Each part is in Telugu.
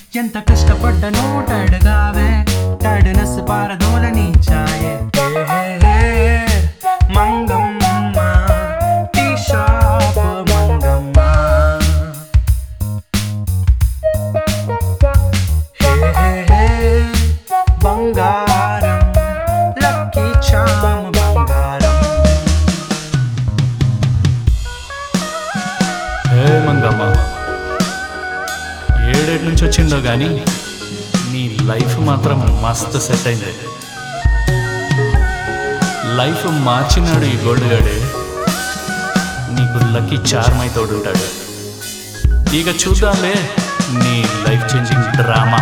ఎంత కష్టపడ్డనో టడగావే టడనస్ పారదోలని ఛాయే hey, hey, hey, Mangamma tea shop Mangamma hey hey hey బంగారం లక్కీ చామ్ బంగారం ఏ మంగమ్మ ఏడేటి నుంచి వచ్చిందో కానీ నీ లైఫ్ మాత్రం మస్తు సెట్ అయింది లైఫ్ మార్చినాడు ఈ గోల్డ్ గాడే నీకు లక్కీ చార్మై తోడుంటాడు ఇక చూద్దాంలే నీ లైఫ్ చేంజింగ్ డ్రామా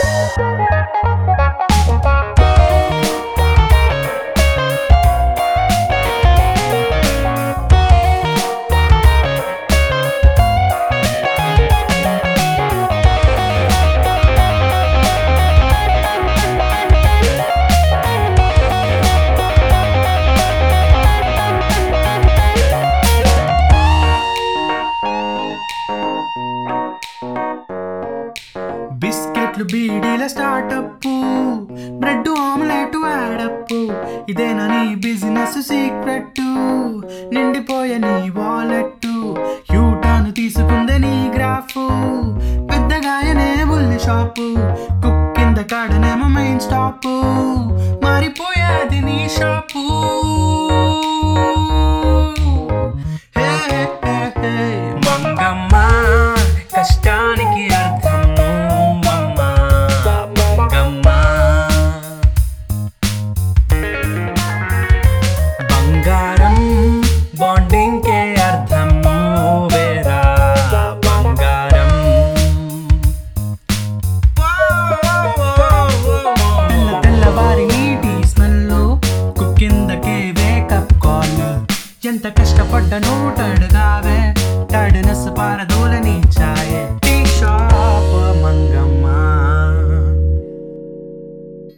బిస్కెట్లు బీడీల స్టార్టప్ బ్రెడ్ ఆమ్లెట్ యాడప్ ఇదేనా నీ బిజినెస్ సీక్రెట్ నిండిపోయే నీ వాలెట్ యూటర్న్ తీసుకుందే నీ గ్రాఫ్ పెద్దగాయనే బుల్లి షాపు కుక్ కింద కాడనేమో మెయిన్ స్టాప్ మారిపోయేది నీ షాపు హే హే హే మంగమ్మ కష్టాన్ని